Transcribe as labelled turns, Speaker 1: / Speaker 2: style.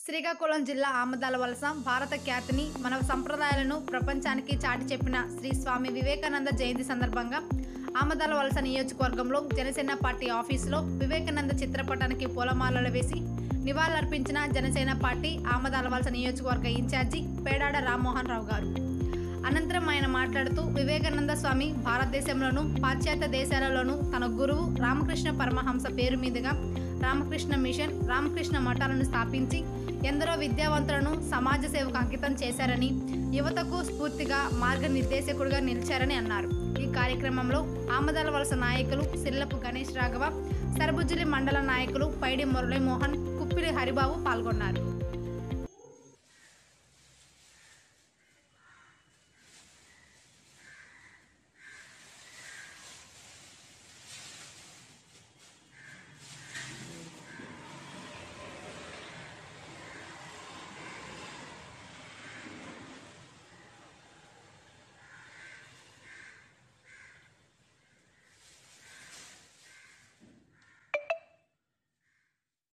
Speaker 1: శ్రీకాకుళం జిల్లా ఆమదాల వలస భారత ఖ్యాతిని మన సంప్రదాయాలను ప్రపంచానికి చాటి చెప్పిన శ్రీ స్వామి వివేకానంద జయంతి సందర్భంగా ఆమదాల వలస నియోజకవర్గంలో జనసేన పార్టీ ఆఫీసులో వివేకానంద చిత్రపటానికి పూలమాలలు వేసి నివాళులర్పించిన జనసేన పార్టీ ఆమదాల వలస నియోజకవర్గ ఇన్ఛార్జి పేడాడ రామ్మోహన్ రావు గారు అనంతరం ఆయన మాట్లాడుతూ వివేకానంద స్వామి భారతదేశంలోను పాశ్చాత్య దేశాలలోనూ తన గురువు రామకృష్ణ పరమహంస పేరు మీదుగా రామకృష్ణ మిషన్ రామకృష్ణ మఠాలను స్థాపించి ఎందరో విద్యావంతులను సమాజ సేవకు అంకితం చేశారని యువతకు స్ఫూర్తిగా మార్గనిర్దేశకుడిగా నిలిచారని అన్నారు ఈ కార్యక్రమంలో ఆమదాల వలస నాయకులు సిల్లపు గణేష్ రాఘవ సరబుజ్జిలి మండల నాయకులు పైడి మురళీమోహన్ కుప్పిలి హరిబాబు పాల్గొన్నారు